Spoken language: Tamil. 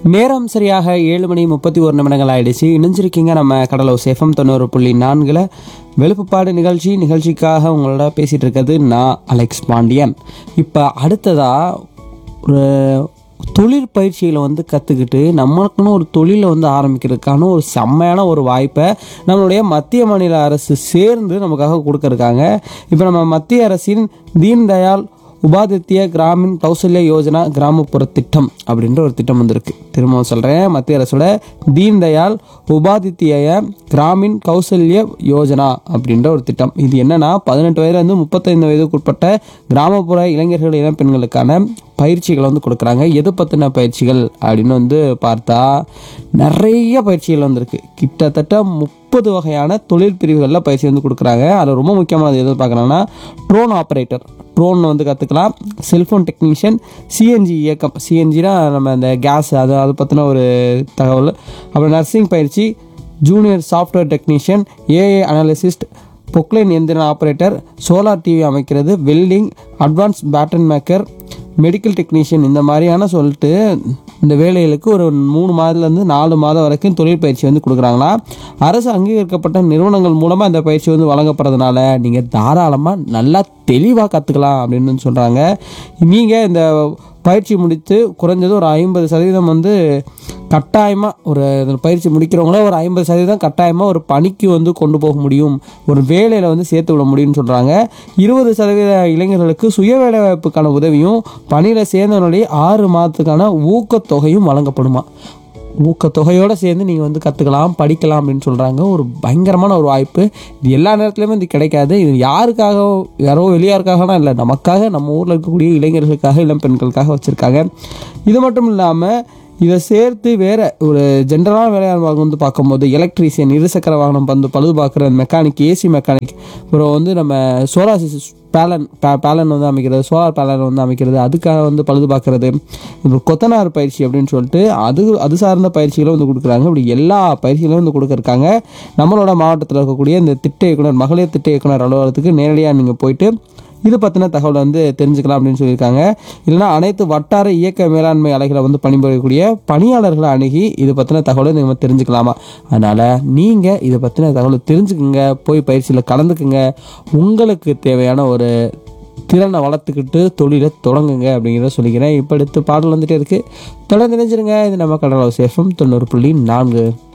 நேரம் சரியாக ஏழு மணி முப்பத்தி ஒரு நிமிடங்கள் ஆயிடுச்சு இணைஞ்சிருக்கீங்க நம்ம கடலோ சேஃபம் தொண்ணூறு புள்ளி நான்கில் வெளுப்புப்பாடு நிகழ்ச்சி நிகழ்ச்சிக்காக உங்களோட பேசிகிட்டு இருக்கிறது நான் அலெக்ஸ் பாண்டியன் இப்போ அடுத்ததாக ஒரு தொழிற்பயிற்சிகளை வந்து கற்றுக்கிட்டு நம்மளுக்குன்னு ஒரு தொழிலை வந்து ஆரம்பிக்கிறதுக்கான ஒரு செம்மையான ஒரு வாய்ப்பை நம்மளுடைய மத்திய மாநில அரசு சேர்ந்து நமக்காக கொடுக்கறக்காங்க இப்போ நம்ம மத்திய அரசின் தீன் தயாள் உபாதித்ய கிராமின் கௌசல்ய யோஜனா கிராமப்புற திட்டம் அப்படின்ற ஒரு திட்டம் வந்திருக்கு திரும்பவும் சொல்கிறேன் மத்திய அரசோட தீன் தயாள் உபாதித்ய கிராமின் கௌசல்ய யோஜனா அப்படின்ற ஒரு திட்டம் இது என்னன்னா பதினெட்டு வயதுலேருந்து முப்பத்தைந்து வயதுக்கு உட்பட்ட கிராமப்புற இளைஞர்கள் இளம்பெண்களுக்கான பயிற்சிகளை வந்து கொடுக்குறாங்க எது பற்றின பயிற்சிகள் அப்படின்னு வந்து பார்த்தா நிறைய பயிற்சிகள் வந்திருக்கு கிட்டத்தட்ட முப்பது வகையான தொழில் பிரிவுகளில் பயிற்சி வந்து கொடுக்குறாங்க அதில் ரொம்ப முக்கியமானது எது பார்க்குறாங்கன்னா ட்ரோன் ஆப்ரேட்டர் ட்ரோன் வந்து கற்றுக்கலாம் செல்ஃபோன் டெக்னீஷியன் சிஎன்ஜி இயக்கம் சிஎன்ஜினா நம்ம அந்த கேஸ் அது அதை பற்றின ஒரு தகவல் அப்புறம் நர்சிங் பயிற்சி ஜூனியர் சாஃப்ட்வேர் டெக்னீஷியன் ஏஏ அனாலிசிஸ்ட் பொக்லைன் எந்திர ஆப்ரேட்டர் சோலார் டிவி அமைக்கிறது welding advance pattern maker medical technician இந்த மாதிரியான சொல்லிட்டு இந்த வேலைகளுக்கு ஒரு மூணு மாதத்துலேருந்து நாலு மாதம் வரைக்கும் தொழில் பயிற்சி வந்து கொடுக்குறாங்களா அரசு அங்கீகரிக்கப்பட்ட நிறுவனங்கள் மூலமாக இந்த பயிற்சி வந்து வழங்கப்படுறதுனால நீங்கள் தாராளமாக நல்லா தெளிவாக கற்றுக்கலாம் அப்படின்னு சொல்கிறாங்க நீங்கள் இந்த பயிற்சி முடித்து குறைஞ்சது ஒரு ஐம்பது சதவீதம் வந்து கட்டாயமாக ஒரு இந்த பயிற்சி முடிக்கிறவங்கள ஒரு ஐம்பது சதவீதம் கட்டாயமாக ஒரு பணிக்கு வந்து கொண்டு போக முடியும் ஒரு வேலையில் வந்து சேர்த்து விட முடியும்னு சொல்கிறாங்க இருபது சதவீத இளைஞர்களுக்கு சுய வேலைவாய்ப்புக்கான உதவியும் பணியில் சேர்ந்தவனுடைய ஆறு மாதத்துக்கான ஊக்கத்தொகையும் வழங்கப்படுமா ஊக்கத்தொகையோடு சேர்ந்து நீங்கள் வந்து கற்றுக்கலாம் படிக்கலாம் அப்படின்னு சொல்கிறாங்க ஒரு பயங்கரமான ஒரு வாய்ப்பு இது எல்லா நேரத்துலையுமே இது கிடைக்காது இது யாருக்காக யாரோ வெளியாருக்காகலாம் இல்லை நமக்காக நம்ம ஊரில் இருக்கக்கூடிய இளைஞர்களுக்காக இளம் பெண்களுக்காக வச்சுருக்காங்க இது மட்டும் இல்லாமல் இதை சேர்த்து வேறு ஒரு ஜென்ரலான வேலையாளர்கள் வந்து பார்க்கும்போது எலக்ட்ரீஷியன் இருசக்கர வாகனம் வந்து பழுது பார்க்குற மெக்கானிக் ஏசி மெக்கானிக் அப்புறம் வந்து நம்ம சோலார் பேலன் பே பேலன் வந்து அமைக்கிறது சோலார் பேலன் வந்து அமைக்கிறது அதுக்காக வந்து பழுது பார்க்குறது இப்போ கொத்தனார் பயிற்சி அப்படின்னு சொல்லிட்டு அது அது சார்ந்த பயிற்சிகளும் வந்து கொடுக்குறாங்க இப்படி எல்லா பயிற்சிகளும் வந்து கொடுக்குறாங்க நம்மளோட மாவட்டத்தில் இருக்கக்கூடிய இந்த திட்ட இயக்குனர் மகளிர் திட்ட இயக்குனர் அலுவலகத்துக்கு நேரடியாக நீங்கள் போயிட்டு இது பற்றின தகவலை வந்து தெரிஞ்சுக்கலாம் அப்படின்னு சொல்லியிருக்காங்க இல்லைனா அனைத்து வட்டார இயக்க மேலாண்மை அலைகளை வந்து பணிபுரியக்கூடிய பணியாளர்களை அணுகி இது பற்றின தகவலை நீங்கள் தெரிஞ்சுக்கலாமா அதனால் நீங்கள் இதை பற்றின தகவலை தெரிஞ்சுக்குங்க போய் பயிற்சியில் கலந்துக்குங்க உங்களுக்கு தேவையான ஒரு திறனை வளர்த்துக்கிட்டு தொழிலை தொடங்குங்க அப்படிங்கிறத சொல்லிக்கிறேன் இப்போ அடுத்து பாடல் வந்துட்டே இருக்குது தொடர்ந்து நினைச்சிருங்க இது நம்ம கடலோ சேஃபம் தொண்ணூறு புள்ளி நான்கு